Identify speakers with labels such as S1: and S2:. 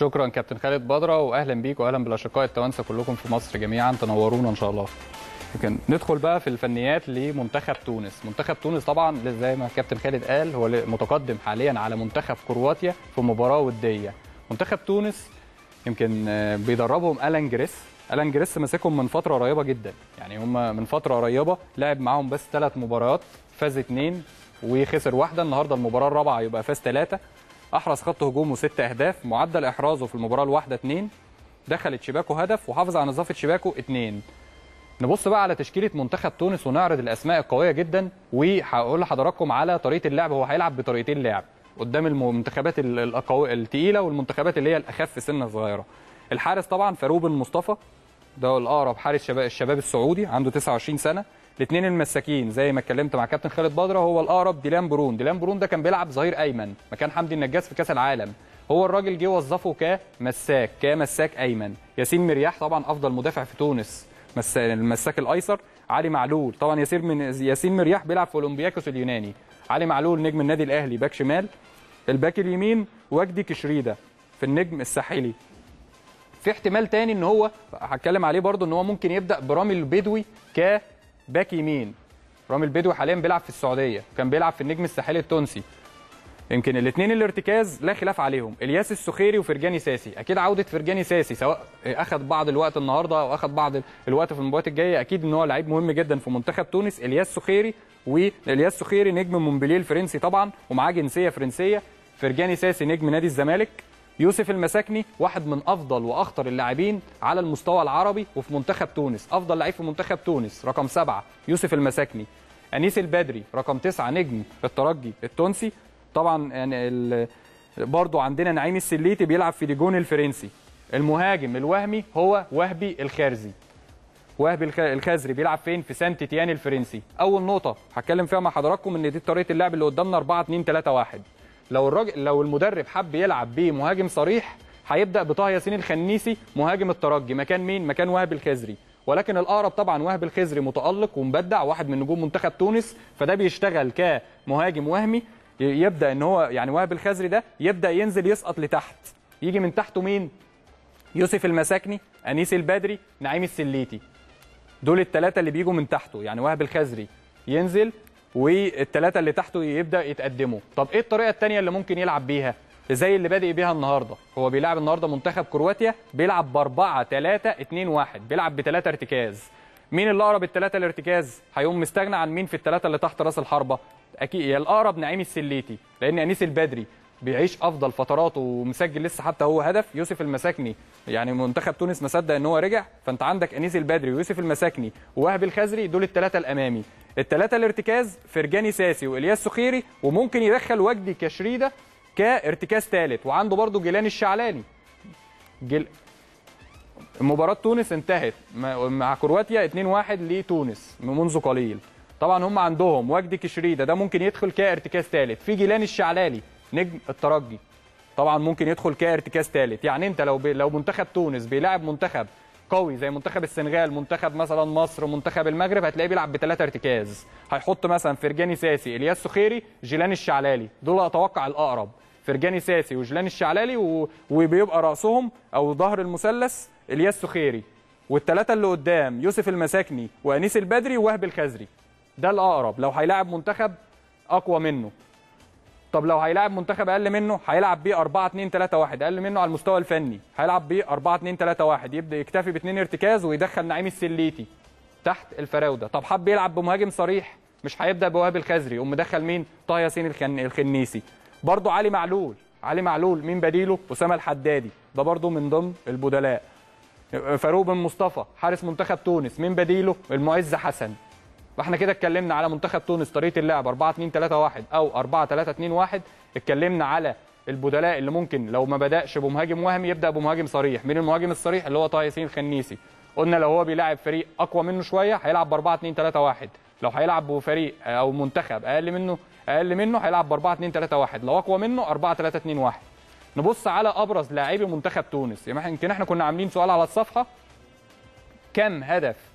S1: شكرا كابتن خالد بدره واهلا بيك واهلا بالاشقاء التوانسه كلكم في مصر جميعا تنورونا ان شاء الله يمكن ندخل بقى في الفنيات لمنتخب تونس منتخب تونس طبعا زي ما كابتن خالد قال هو متقدم حاليا على منتخب كرواتيا في مباراه وديه منتخب تونس يمكن بيدربهم الان جريس الان جريس ماسكهم من فتره قريبه جدا يعني هم من فتره قريبه لعب معاهم بس ثلاث مباريات فاز اثنين وخسر واحده النهارده المباراه الرابعه يبقى فاز ثلاثه احرز خط هجومه ست اهداف معدل احرازه في المباراه الواحده اثنين دخلت شباكه هدف وحافظ على نظافه شباكه اثنين نبص بقى على تشكيله منتخب تونس ونعرض الاسماء القويه جدا وهقول لحضراتكم على طريقه اللعب هو هيلعب بطريقتين لعب قدام المنتخبات الثقيله والمنتخبات اللي هي الاخف سنه صغيره الحارس طبعا فاروق بن مصطفى ده الاقرب حارس شباب الشباب السعودي عنده 29 سنه الاثنين المساكين زي ما اتكلمت مع كابتن خالد بدره هو الاقرب ديلان برون ديلان برون ده كان بيلعب ظهير ايمن مكان حمدي النجاس في كاس العالم هو الراجل جه وظفه كمساك كمساك ايمن ياسين مرياح طبعا افضل مدافع في تونس المساك الايسر علي معلول طبعا ياسين من ياسين مرياح بيلعب في اولمبياكوس اليوناني علي معلول نجم النادي الاهلي باك شمال الباك اليمين وجدي كشريده في النجم الساحلي في احتمال تاني ان هو هتكلم عليه برضو ان هو ممكن يبدا برامي البدوي كباك يمين رامي البدوي حاليا بيلعب في السعوديه كان بيلعب في النجم الساحلي التونسي يمكن الاثنين الارتكاز لا خلاف عليهم الياس السخيري وفرجاني ساسي اكيد عوده فرجاني ساسي سواء اخذ بعض الوقت النهارده او اخذ بعض الوقت في المباريات الجايه اكيد ان هو لعيب مهم جدا في منتخب تونس الياس سخيري والياس سخيري نجم مونبليه الفرنسي طبعا ومعاه جنسيه فرنسيه فرجاني ساسي نجم نادي الزمالك يوسف المساكني واحد من افضل واخطر اللاعبين على المستوى العربي وفي منتخب تونس افضل لعيب في منتخب تونس رقم سبعة يوسف المساكني انيس البدري رقم تسعة نجم الترجي التونسي طبعا يعني برضه عندنا نعيم السليتي بيلعب في ديجون الفرنسي المهاجم الوهمي هو وهبي الخارزي وهبي الخزري بيلعب فين في سانت تيان الفرنسي اول نقطه هتكلم فيها مع حضراتكم ان دي طريقه اللعب اللي قدامنا 4 2 3 1 لو الراجل لو المدرب حب يلعب بمهاجم صريح هيبدا بطه ياسين الخنيسي مهاجم الترجي مكان مين مكان وهبي الخزري ولكن الاقرب طبعا وهبي الخزري متالق ومبدع واحد من نجوم منتخب تونس فده بيشتغل كمهاجم وهمي يبدا ان هو يعني وهب الخزري ده يبدا ينزل يسقط لتحت يجي من تحته مين يوسف المساكني انيس البدري نعيم السليتي دول الثلاثه اللي بيجوا من تحته يعني وهب الخزري ينزل والثلاثه اللي تحته يبدا يتقدموا طب ايه الطريقه الثانيه اللي ممكن يلعب بيها زي اللي بادئ بيها النهارده هو بيلعب النهارده منتخب كرواتيا بيلعب ب 4 3 2 1 بيلعب بثلاثه ارتكاز مين اللي اقرب الثلاثه الارتكاز هيقوم مستغنى عن مين في الثلاثه اللي تحت راس الحربه اكيد يا الاقرب نعيم السليتي لان انيس البدري بيعيش افضل فتراته ومسجل لسه حتى هو هدف يوسف المساكني يعني منتخب تونس مصدق ان هو رجع فانت عندك انيس البدري ويوسف المساكني ووهبي الخزري دول الثلاثه الامامي الثلاثه الارتكاز فرجاني ساسي والياس سخيري وممكن يدخل وجدي كشريده كارتكاز ثالث وعنده برده جيلان الشعلاني جل... مباراه تونس انتهت مع كرواتيا 2-1 لتونس منذ قليل طبعا هم عندهم وجدي كشريده ده ممكن يدخل كارتكاز ثالث في جيلان الشعلالي نجم الترجي طبعا ممكن يدخل كارتكاز ثالث يعني انت لو بي... لو منتخب تونس بيلاعب منتخب قوي زي منتخب السنغال منتخب مثلا مصر منتخب المغرب هتلاقيه بيلعب بثلاثه ارتكاز هيحط مثلا فرجاني ساسي الياس سخيري جيلان الشعلالي دول اتوقع الاقرب فرجاني ساسي وجيلان الشعلالي و... وبيبقى راسهم او ظهر المثلث الياس سخيري والثلاثه اللي قدام يوسف المساكني وانيس البدري ووهب الخزري ده الاقرب لو هيلاعب منتخب اقوى منه طب لو هيلاعب منتخب اقل منه هيلعب بيه 4 2 3 1 اقل منه على المستوى الفني هيلعب بيه 4 2 3 1 يبدا يكتفي باثنين ارتكاز ويدخل نعيم السليتي تحت الفراوده طب حب يلعب بمهاجم صريح مش هيبدا بوهاب الخزري يقوم مدخل مين طه ياسين الخن... الخنيسي برضه علي معلول علي معلول مين بديله اسامه الحدادي ده برضه من ضمن البدلاء فاروق بن مصطفى حارس منتخب تونس مين بديله المعز حسن فاحنا كده اتكلمنا على منتخب تونس طريقه اللعب 4 2 3 1 او 4 3 2 1 اتكلمنا على البدلاء اللي ممكن لو ما بداش بمهاجم وهمي يبدا بمهاجم صريح مين المهاجم الصريح اللي هو طه ياسين الخنيسي قلنا لو هو بيلاعب فريق اقوى منه شويه هيلعب ب 4 2 3 1 لو هيلعب بفريق او منتخب اقل منه اقل منه هيلعب ب 4 2 3 1 لو اقوى منه 4 3 2 1 نبص على ابرز لاعبي منتخب تونس يمكن احنا كنا عاملين سؤال على الصفحه كم هدف